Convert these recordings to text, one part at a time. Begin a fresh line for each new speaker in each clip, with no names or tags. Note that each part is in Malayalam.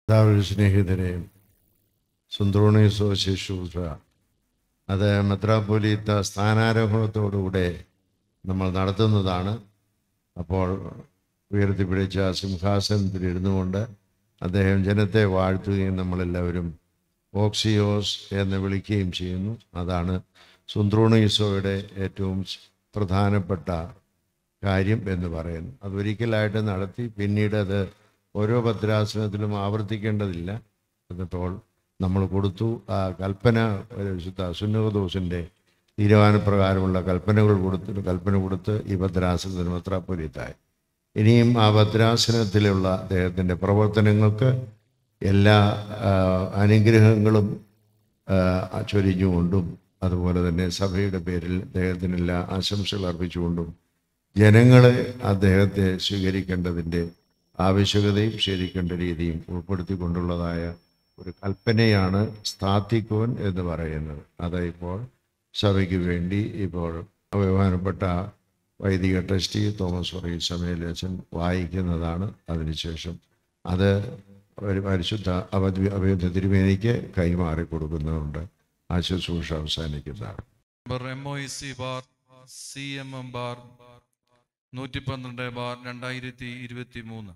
കർത്താവിൽ സ്നേഹിതരെ സുന്ദ്രോണീസോ ശുശ്രൂഷ അത് മെത്രാപ്പൊലീത്ത സ്ഥാനാരോഹണത്തോടുകൂടെ നമ്മൾ നടത്തുന്നതാണ് അപ്പോൾ ഉയർത്തിപ്പിടിച്ച സിംഹാസനത്തിൽ ഇരുന്നു കൊണ്ട് അദ്ദേഹം ജനത്തെ വാഴ്ത്തുകയും നമ്മളെല്ലാവരും ഓക്സിയോസ് എന്ന് വിളിക്കുകയും ചെയ്യുന്നു അതാണ് സുന്ദ്രോണീസോയുടെ ഏറ്റവും പ്രധാനപ്പെട്ട കാര്യം എന്ന് പറയുന്നു അതൊരിക്കലായിട്ട് നടത്തി പിന്നീട് അത് ഓരോ ഭദ്രാസനത്തിലും ആവർത്തിക്കേണ്ടതില്ല എന്നിപ്പോൾ നമ്മൾ കൊടുത്തു ആ കൽപ്പന ഒരു വിശുദ്ധ സുന്നകദോസിൻ്റെ തീരുമാനപ്രകാരമുള്ള കൽപ്പനകൾ കൊടുത്ത് കൽപ്പന കൊടുത്ത് ഈ ഭദ്രാസനത്തിന് മെത്രാപ്പൊലിത്തായി ഇനിയും ആ ഭദ്രാസനത്തിലുള്ള അദ്ദേഹത്തിൻ്റെ പ്രവർത്തനങ്ങൾക്ക് എല്ലാ ആ, അനുഗ്രഹങ്ങളും ആ, ചൊരിഞ്ഞുകൊണ്ടും അതുപോലെ തന്നെ സഭയുടെ പേരിൽ അദ്ദേഹത്തിന് എല്ലാ ആശംസകൾ അർപ്പിച്ചുകൊണ്ടും ജനങ്ങളെ അദ്ദേഹത്തെ സ്വീകരിക്കേണ്ടതിൻ്റെ ആവശ്യകതയും സ്വീകരിക്കേണ്ട രീതിയും ഉൾപ്പെടുത്തിക്കൊണ്ടുള്ളതായ ഒരു കൽപ്പനയാണ് സ്ഥാത്തിക്കോൻ എന്ന് പറയുന്നത് അത് ഇപ്പോൾ സഭയ്ക്ക് വേണ്ടി ഇപ്പോൾ ബഹുമാനപ്പെട്ട വൈദിക ട്രസ്റ്റി തോമസ് വർഗീസ് സമയലച്ചൻ വായിക്കുന്നതാണ് അതിനുശേഷം അത് ഒരു പരിശുദ്ധ അവധി അഭ്യുദ്ധ തിരുമേനിക്ക് കൈമാറി കൊടുക്കുന്നുണ്ട് ആ ശുശ്രൂഷ അവസാനിക്കുന്നതാണ്
number M O C bar C M M bar നൂറ്റി പന്ത്രണ്ട് ബാർ രണ്ടായിരത്തി ഇരുപത്തി മൂന്ന്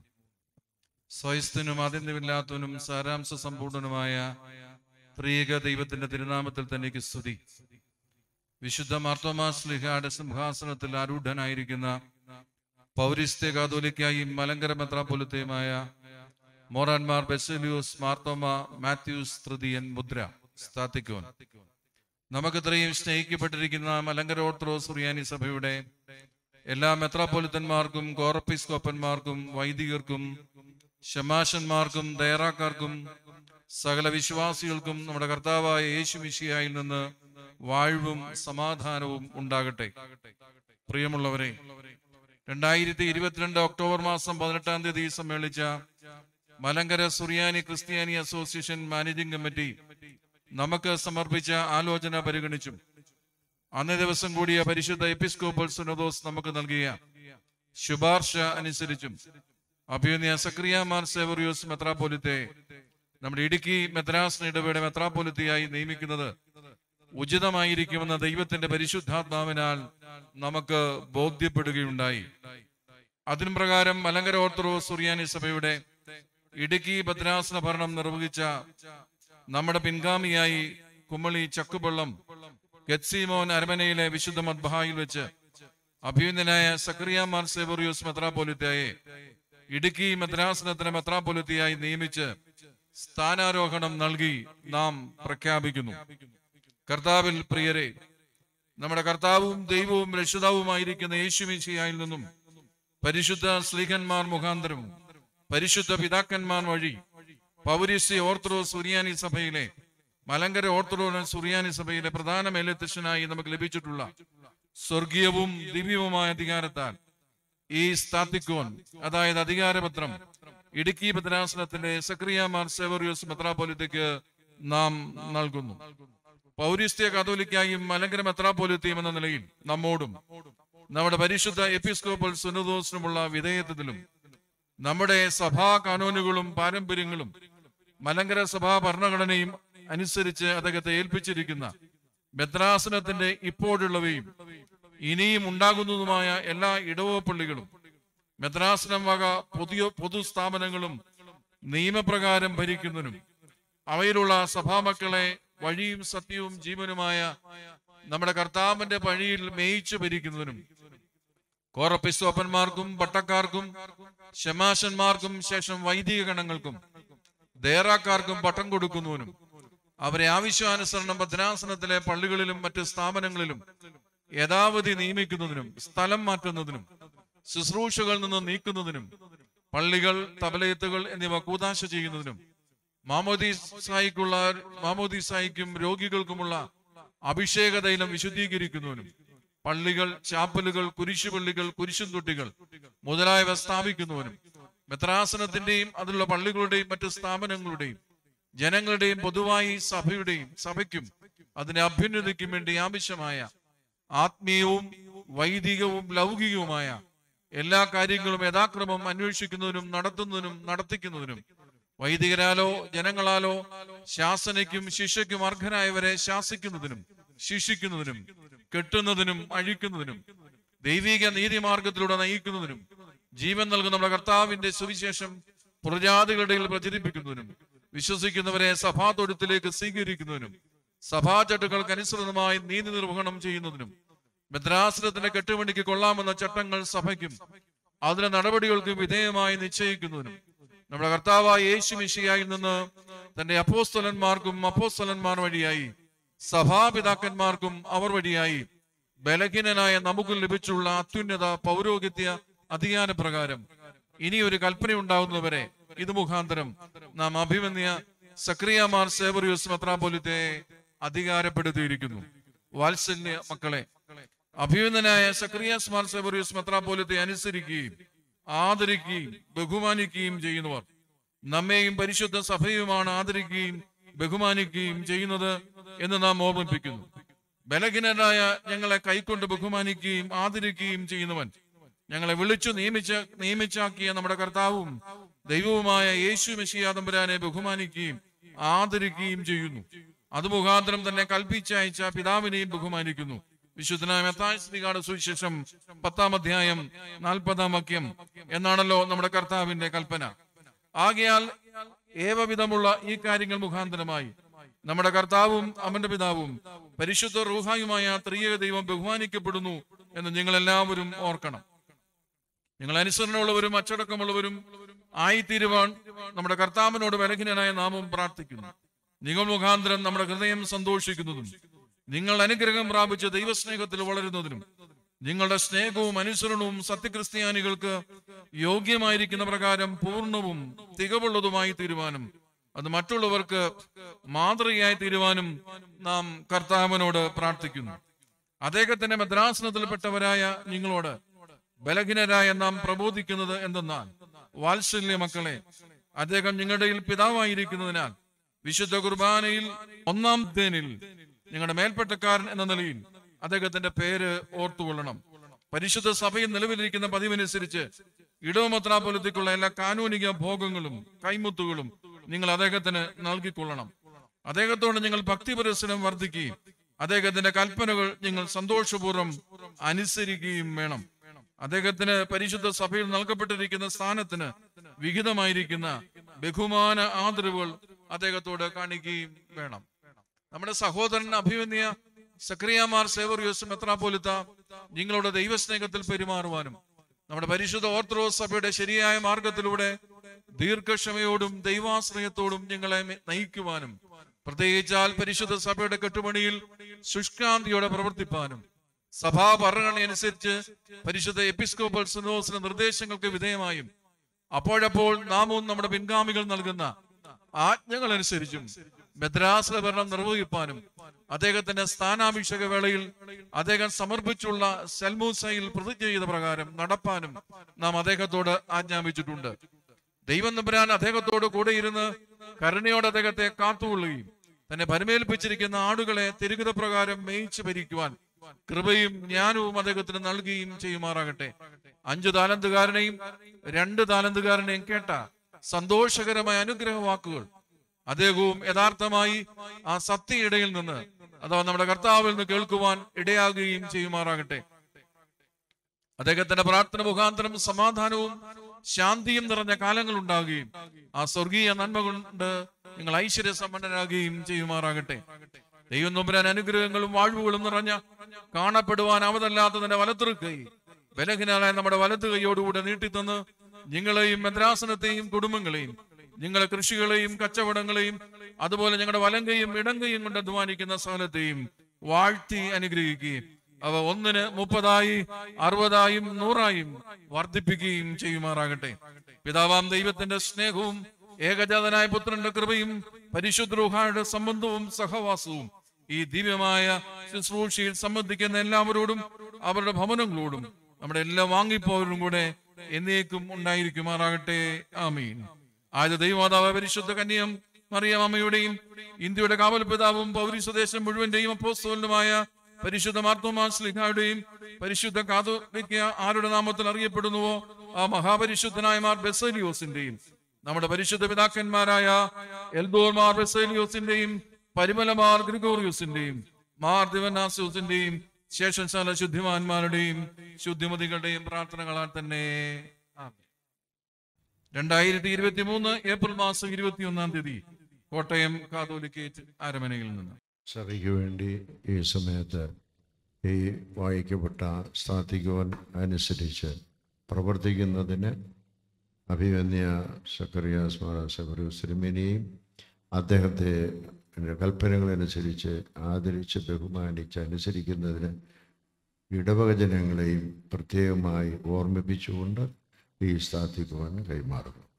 സ്വയസ്ഥനും ആദ്യന്തമില്ലാത്തവനും സാരാംശ സമ്പൂർണനുമായ പ്രിയക ദൈവത്തിന്റെ തിരുനാമത്തിൽ തനിക്ക് സ്തുതി വിശുദ്ധ മാർത്തോമാസ് ലിഹായുടെ സിംഹാസനത്തിൽ ആരൂഢനായിരിക്കുന്ന പൗരിസ്ത്യ കാതോലിക്കായി മലങ്കര മെത്രാപ്പൊലിത്തയുമായ മോറാൻമാർ ബെസലിയൂസ് മാർത്തോമ മാത്യൂസ് തൃതീയൻ മുദ്ര സ്ഥാത്തിക്കോൻ നമുക്കിത്രയും സ്നേഹിക്കപ്പെട്ടിരിക്കുന്ന മലങ്കര ഓർത്തഡോക്സ് സുറിയാനി സഭയുടെ എല്ലാ മെത്രാപ്പൊലിത്തന്മാർക്കും കോറപ്പിസ്കോപ്പന്മാർക്കും വൈദികർക്കും ഷമാശന്മാർക്കും ദയറാക്കാർക്കും സകല വിശ്വാസികൾക്കും നമ്മുടെ കർത്താവായ യേശു മിശിയായിൽ നിന്ന് വാഴ്വും സമാധാനവും ഉണ്ടാകട്ടെ പ്രിയമുള്ളവരെ രണ്ടായിരത്തി ഇരുപത്തിരണ്ട് ഒക്ടോബർ മാസം പതിനെട്ടാം തീയതി സമ്മേളിച്ച മലങ്കര സുറിയാനി ക്രിസ്ത്യാനി അസോസിയേഷൻ മാനേജിംഗ് കമ്മിറ്റി നമുക്ക് സമർപ്പിച്ച ആലോചന പരിഗണിച്ചും അന്നേ ദിവസം കൂടിയ പരിശുദ്ധ എപ്പിസ്കോപ്പൽ സുനദോസ് നമുക്ക് നൽകിയ ശുപാർശ അനുസരിച്ചും അഭിയുന്ന സക്രിയമാർ സേവറിയോസ് മെത്രാപോലിത്തെ നമ്മുടെ ഇടുക്കി മെദ്രാസ് ഇടവയുടെ മെത്രാപോലിത്തയായി നിയമിക്കുന്നത് ഉചിതമായിരിക്കുമെന്ന ദൈവത്തിന്റെ പരിശുദ്ധാത്മാവിനാൽ നമുക്ക് ബോധ്യപ്പെടുകയുണ്ടായി അതിന് പ്രകാരം മലങ്കര ഓർത്തഡോക്സ് സുറിയാനി സഭയുടെ ഇടുക്കി ഭദ്രാസന ഭരണം നിർവഹിച്ച നമ്മുടെ പിൻഗാമിയായി കുമ്മളി ചക്കുപള്ളം ഗത്സിമോൻ അരമനയിലെ വിശുദ്ധ മദ്ബഹായിൽ വെച്ച് അഭിനന്ദനായ സക്രിയമാർ സേവറിയോസ് മെത്രാപോലിത്തയെ ഇടുക്കി മെദ്രാസനത്തിന് മെത്രാപോലിത്തയായി നിയമിച്ച് സ്ഥാനാരോഹണം നൽകി നാം പ്രഖ്യാപിക്കുന്നു കർത്താവിൽ പ്രിയരെ നമ്മുടെ കർത്താവും ദൈവവും രക്ഷിതാവുമായിരിക്കുന്ന യേശുമിശിയായിൽ നിന്നും പരിശുദ്ധ സ്ലീഹന്മാർ മുഖാന്തരവും പരിശുദ്ധ പിതാക്കന്മാർ വഴി പൗരസ്യ ഓർത്തഡോക്സ് സുറിയാനി സഭയിലെ മലങ്കര ഓർത്തഡോക്സ് സുറിയാനി സഭയിലെ പ്രധാന മേലധ്യക്ഷനായി നമുക്ക് ലഭിച്ചിട്ടുള്ള സ്വർഗീയവും ദിവ്യവുമായ അധികാരത്താൽ ഈ സ്ഥാത്തിക്കോൻ അതായത് അധികാരപത്രം ഇടുക്കി ഭദ്രാസനത്തിന്റെ സക്രിയമാർ സേവറിയോസ് മെത്രാപോലിത്തയ്ക്ക് നാം നൽകുന്നു പൗരസ്ത്യ കാതോലിക്കായും മലങ്കര മെത്രാപോലിത്തയും എന്ന നിലയിൽ നമ്മോടും നമ്മുടെ പരിശുദ്ധ എപ്പിസ്കോപ്പൽ സുനദോസിനുമുള്ള വിധേയത്വത്തിലും നമ്മുടെ സഭാ കാനൂനുകളും പാരമ്പര്യങ്ങളും മലങ്കര സഭാ ഭരണഘടനയും അനുസരിച്ച് അദ്ദേഹത്തെ ഏൽപ്പിച്ചിരിക്കുന്ന മെത്രാസനത്തിന്റെ ഇപ്പോഴുള്ളവയും ഇനിയും ഉണ്ടാകുന്നതുമായ എല്ലാ ഇടവപ്പള്ളികളും മെത്രാസനം വക പുതിയ പൊതുസ്ഥാപനങ്ങളും നിയമപ്രകാരം ഭരിക്കുന്നതിനും അവയിലുള്ള സഭാമക്കളെ വഴിയും സത്യവും ജീവനുമായ നമ്മുടെ കർത്താവിന്റെ വഴിയിൽ മേയിച്ചു ഭരിക്കുന്നതിനും കോറപ്പിസ്തോപ്പന്മാർക്കും പട്ടക്കാർക്കും ശമാശന്മാർക്കും ശേഷം വൈദിക ഗണങ്ങൾക്കും ദേറാക്കാർക്കും പട്ടം കൊടുക്കുന്നതിനും അവരെ ആവശ്യാനുസരണം ഭദ്രാസനത്തിലെ പള്ളികളിലും മറ്റ് സ്ഥാപനങ്ങളിലും യഥാവധി നിയമിക്കുന്നതിനും സ്ഥലം മാറ്റുന്നതിനും ശുശ്രൂഷകളിൽ നിന്ന് നീക്കുന്നതിനും പള്ളികൾ തബലയത്തുകൾ എന്നിവ കൂതാശ ചെയ്യുന്നതിനും മാമോദീസായിക്കുള്ള മാമോദീസായിക്കും രോഗികൾക്കുമുള്ള അഭിഷേക തൈലം വിശുദ്ധീകരിക്കുന്നതിനും പള്ളികൾ ചാപ്പലുകൾ കുരിശുപള്ളികൾ കുരിശുംതൊട്ടികൾ മുതലായവ സ്ഥാപിക്കുന്നതിനും മെത്രാസനത്തിന്റെയും അതിലുള്ള പള്ളികളുടെയും മറ്റ് സ്ഥാപനങ്ങളുടെയും ജനങ്ങളുടെയും പൊതുവായി സഭയുടെയും സഭയ്ക്കും അതിന്റെ അഭ്യുന്നതിക്കും വേണ്ടി ആവശ്യമായ ആത്മീയവും വൈദികവും ലൗകികവുമായ എല്ലാ കാര്യങ്ങളും യഥാക്രമം അന്വേഷിക്കുന്നതിനും നടത്തുന്നതിനും നടത്തിക്കുന്നതിനും വൈദികരാലോ ജനങ്ങളാലോ ശാസനയ്ക്കും ശിക്ഷയ്ക്കും അർഹനായവരെ ശാസിക്കുന്നതിനും ശിക്ഷിക്കുന്നതിനും കെട്ടുന്നതിനും അഴിക്കുന്നതിനും ദൈവിക നീതിമാർഗത്തിലൂടെ നയിക്കുന്നതിനും ജീവൻ നൽകുന്ന നമ്മുടെ കർത്താവിന്റെ സുവിശേഷം പ്രജാതികളുടെ ഇടയിൽ പ്രചരിപ്പിക്കുന്നതിനും വിശ്വസിക്കുന്നവരെ സഭാതൊഴുത്തിലേക്ക് സ്വീകരിക്കുന്നതിനും സഭാചട്ടുകൾക്ക് അനുസൃതമായി നീതി നിർവഹണം ചെയ്യുന്നതിനും മെദ്രാസനത്തിന്റെ കെട്ടുമണിക്ക് കൊള്ളാമെന്ന ചട്ടങ്ങൾ സഭയ്ക്കും അതിന്റെ നടപടികൾക്ക് വിധേയമായി നിശ്ചയിക്കുന്നതിനും നമ്മുടെ കർത്താവായ യേശു മിശിയായിൽ നിന്ന് തന്റെ അപ്പോസ്തലന്മാർക്കും അപ്പോസ്തലന്മാർ വഴിയായി സഭാപിതാക്കന്മാർക്കും അവർ വഴിയായി ബലഹീനനായ നമുക്ക് ലഭിച്ചുള്ള അത്യുന്നത പൗരോഹിത്യ അധികാര പ്രകാരം ഇനി ഒരു കൽപ്പന ഉണ്ടാകുന്നവരെ ഇത് മുഖാന്തരം നാം അഭിമന്യ സക്രിയമാർ സേവറിയോസ് മെത്രാപോലിത്തെ അധികാരപ്പെടുത്തിയിരിക്കുന്നു വാത്സല്യ മക്കളെ അഭിമന്യനായ സക്രിയാസ് മാർ സേവറിയോസ് മെത്രാപോലിത്തെ അനുസരിക്കുകയും ആദരിക്കുകയും ബഹുമാനിക്കുകയും ചെയ്യുന്നവർ നമ്മെയും പരിശുദ്ധ സഭയുമാണ് ആദരിക്കുകയും ബഹുമാനിക്കുകയും ചെയ്യുന്നത് എന്ന് നാം ഓർമ്മിപ്പിക്കുന്നു ബലഹീനരായ ഞങ്ങളെ കൈക്കൊണ്ട് ബഹുമാനിക്കുകയും ആദരിക്കുകയും ചെയ്യുന്നവൻ ഞങ്ങളെ വിളിച്ചു നിയമിച്ച നിയമിച്ചാക്കിയ നമ്മുടെ കർത്താവും ദൈവവുമായ യേശു മെഷിയാദംബരാനെ ബഹുമാനിക്കുകയും ആദരിക്കുകയും ചെയ്യുന്നു അത് മുഖാന്തരം തന്നെ കൽപ്പിച്ചയച്ച പിതാവിനെയും ബഹുമാനിക്കുന്നു വിശുദ്ധനായ മെത്തായ ശ്രീകാട് സുവിശേഷം പത്താം അധ്യായം നാൽപ്പതാം വാക്യം എന്നാണല്ലോ നമ്മുടെ കർത്താവിന്റെ കൽപ്പന ആകയാൽ ഏവവിധമുള്ള ഈ കാര്യങ്ങൾ മുഖാന്തരമായി നമ്മുടെ കർത്താവും അവന്റെ പിതാവും പരിശുദ്ധ റൂഹായുമായ ത്രിയേക ദൈവം ബഹുമാനിക്കപ്പെടുന്നു എന്ന് നിങ്ങൾ എല്ലാവരും ഓർക്കണം നിങ്ങൾ അനുസരണമുള്ളവരും അച്ചടക്കമുള്ളവരും ആയിത്തീരുവാൻ നമ്മുടെ കർത്താവിനോട് ബലഹീനനായ നാമം പ്രാർത്ഥിക്കുന്നു നിങ്ങൾ മുഖാന്തരം നമ്മുടെ ഹൃദയം സന്തോഷിക്കുന്നതും നിങ്ങൾ അനുഗ്രഹം പ്രാപിച്ച ദൈവസ്നേഹത്തിൽ വളരുന്നതിനും നിങ്ങളുടെ സ്നേഹവും അനുസരണവും സത്യക്രിസ്ത്യാനികൾക്ക് യോഗ്യമായിരിക്കുന്ന പ്രകാരം പൂർണ്ണവും തികവുള്ളതുമായി തീരുവാനും അത് മറ്റുള്ളവർക്ക് മാതൃകയായി തീരുവാനും നാം കർത്താവിനോട് പ്രാർത്ഥിക്കുന്നു അദ്ദേഹത്തിന്റെ മദ്രാസനത്തിൽപ്പെട്ടവരായ നിങ്ങളോട് ബലഹീനരായ നാം പ്രബോധിക്കുന്നത് എന്തെന്നാൽ വാത്സല്യ മക്കളെ അദ്ദേഹം നിങ്ങളുടെ ഇടയിൽ പിതാവായിരിക്കുന്നതിനാൽ വിശുദ്ധ കുർബാനയിൽ ഒന്നാം തേനിൽ നിങ്ങളുടെ മേൽപ്പെട്ടക്കാരൻ എന്ന നിലയിൽ അദ്ദേഹത്തിന്റെ പേര് ഓർത്തുകൊള്ളണം പരിശുദ്ധ സഭയിൽ നിലവിലിരിക്കുന്ന പതിവനുസരിച്ച് ഇടവമത്രാപൊലത്തേക്കുള്ള എല്ലാ കാനൂനിക ഭോഗങ്ങളും കൈമുത്തുകളും നിങ്ങൾ അദ്ദേഹത്തിന് നൽകിക്കൊള്ളണം അദ്ദേഹത്തോട് നിങ്ങൾ ഭക്തിപരസ്പരം വർദ്ധിക്കുകയും അദ്ദേഹത്തിന്റെ കൽപ്പനകൾ നിങ്ങൾ സന്തോഷപൂർവ്വം അനുസരിക്കുകയും വേണം അദ്ദേഹത്തിന് പരിശുദ്ധ സഭയിൽ നൽകപ്പെട്ടിരിക്കുന്ന സ്ഥാനത്തിന് വിഹിതമായിരിക്കുന്ന ബഹുമാന ആദരവുകൾ അദ്ദേഹത്തോട് കാണിക്കുകയും വേണം നമ്മുടെ സഹോദരൻ അഭിമന്യ സക്രിയമാർ സേവറിയോസ് മെത്രാപോലിത്ത നിങ്ങളുടെ ദൈവസ്നേഹത്തിൽ പെരുമാറുവാനും നമ്മുടെ പരിശുദ്ധ ഓർത്തഡോക്സ് സഭയുടെ ശരിയായ മാർഗത്തിലൂടെ ദീർഘക്ഷമയോടും ദൈവാശ്രയത്തോടും ഞങ്ങളെ മെ- നയിക്കുവാനും പ്രത്യേകിച്ചാൽ പരിശുദ്ധ സഭയുടെ കെട്ടുമണിയിൽ ശുഷ്കാന്തിയോടെ പ്രവർത്തിപ്പാനും സഭാ ഭരണഘടന അനുസരിച്ച് പരിശുദ്ധ എപ്പിസ്കോപ്പൽ സിനോസിന്റെ നിർദ്ദേശങ്ങൾക്ക് വിധേയമായും അപ്പോഴപ്പോൾ നാമും നമ്മുടെ പിൻഗാമികൾ നൽകുന്ന ആജ്ഞകൾ അനുസരിച്ചും മെദ്രാസിലെ ഭരണം നിർവഹിപ്പാനും അദ്ദേഹത്തിന്റെ സ്ഥാനാഭിഷേക വേളയിൽ അദ്ദേഹം സമർപ്പിച്ചുള്ള സെൽമൂസയിൽ പ്രതിജ്ഞ ചെയ്ത പ്രകാരം നടപ്പാനും നാം അദ്ദേഹത്തോട് ആജ്ഞാപിച്ചിട്ടുണ്ട് ദൈവം നമ്പുരാൻ അദ്ദേഹത്തോട് കൂടെ ഇരുന്ന് കരുണയോടെ അദ്ദേഹത്തെ കാത്തുകൊള്ളുകയും തന്നെ പരമേൽപ്പിച്ചിരിക്കുന്ന ആടുകളെ തിരുഗത പ്രകാരം മേയിച്ചു ഭരിക്കുവാൻ കൃപയും ജ്ഞാനവും അദ്ദേഹത്തിന് നൽകുകയും ചെയ്യുമാറാകട്ടെ അഞ്ചു താലന്തുകാരനെയും രണ്ട് താലന്തുകാരനെയും കേട്ട സന്തോഷകരമായ അനുഗ്രഹ വാക്കുകൾ അദ്ദേഹവും യഥാർത്ഥമായി ആ സത്യയിടയിൽ നിന്ന് അഥവാ നമ്മുടെ കർത്താവിൽ നിന്ന് കേൾക്കുവാൻ ഇടയാകുകയും ചെയ്യുമാറാകട്ടെ അദ്ദേഹത്തിന്റെ പ്രാർത്ഥന മുഖാന്തരം സമാധാനവും ശാന്തിയും നിറഞ്ഞ കാലങ്ങൾ ഉണ്ടാകുകയും ആ സ്വർഗീയ നന്മ കൊണ്ട് നിങ്ങൾ ഐശ്വര്യ സമ്പന്നരാകുകയും ചെയ്യുമാറാകട്ടെ ദൈവം നമ്പുരാൻ അനുഗ്രഹങ്ങളും വാഴ്വുകളും നിറഞ്ഞ കാണപ്പെടുവാൻ അവതല്ലാത്തതിന്റെ വലത്തുറു കൈ ബലഹീനായ നമ്മുടെ വലത്തു കൈയോടുകൂടെ നീട്ടിത്തന്ന് നിങ്ങളെയും മദ്രാസനത്തെയും കുടുംബങ്ങളെയും നിങ്ങളുടെ കൃഷികളെയും കച്ചവടങ്ങളെയും അതുപോലെ ഞങ്ങളുടെ വലങ്കയും ഇടങ്കയും കൊണ്ട് അധ്വാനിക്കുന്ന സകലത്തെയും വാഴ്ത്തി അനുഗ്രഹിക്കുകയും അവ ഒന്നിന് മുപ്പതായി അറുപതായും നൂറായും വർദ്ധിപ്പിക്കുകയും ചെയ്യുമാറാകട്ടെ പിതാവാം ദൈവത്തിന്റെ സ്നേഹവും ഏകജാതനായ പുത്രന്റെ കൃപയും പരിശുദ്ധ റൂഹായുടെ സംബന്ധവും സഹവാസവും ഈ ദിവ്യമായ ശുശ്രൂഷയിൽ സംബന്ധിക്കുന്ന എല്ലാവരോടും അവരുടെ ഭവനങ്ങളോടും നമ്മുടെ എല്ലാ വാങ്ങിപ്പോവരും കൂടെ എന്നേക്കും ഉണ്ടായിരിക്കുമാറാകട്ടെ ആമീൻ ആയത് ദൈവമാതാവ് പരിശുദ്ധ കന്യം മറിയം അമ്മയുടെയും ഇന്ത്യയുടെ കാവൽ പിതാവും പൗരീസ്വദേശം മുഴുവന്റെയും അപ്പോസ്തോലനുമായ പരിശുദ്ധ മാർത്തോമാസ്ലിഹായുടെയും പരിശുദ്ധ കാതോലിക്ക ആരുടെ നാമത്തിൽ അറിയപ്പെടുന്നുവോ ആ മഹാപരിശുദ്ധനായ മാർ ബെസലിയോസിന്റെയും നമ്മുടെ പരിശുദ്ധ പിതാക്കന്മാരായ എൽദോർ മാർ ബെസേലിയോസിന്റെയും പരിമല മാർ ഗ്രിഗോറിയോസിന്റെയും മാർ ദിവനാസിയോസിന്റെയും ശേഷം ചില ശുദ്ധിമാന്മാരുടെയും ശുദ്ധിമതികളുടെയും പ്രാർത്ഥനകളാൽ തന്നെ ആമേൻ. രണ്ടായിരത്തി ഇരുപത്തി മൂന്ന് ഏപ്രിൽ മാസം ഇരുപത്തിയൊന്നാം തീയതി കോട്ടയം കാതോലിക്കേറ്റ് അരമനയിൽ നിന്ന്
സഭയ്ക്ക് വേണ്ടി ഈ സമയത്ത് ഈ വായിക്കപ്പെട്ട സ്ഥാത്തിക്കുവാൻ അനുസരിച്ച് പ്രവർത്തിക്കുന്നതിന് അഭിമന്യ സക്കറിയാസ് സബരുസ്ലിമിനെയും അദ്ദേഹത്തെ കൽപ്പനകളനുസരിച്ച് ആദരിച്ച് ബഹുമാനിച്ച് അനുസരിക്കുന്നതിന് ഇടവക ജനങ്ങളെയും പ്രത്യേകമായി ഓർമ്മിപ്പിച്ചുകൊണ്ട് ഈ സ്ഥാത്തിക്കുവാൻ കൈമാറുന്നു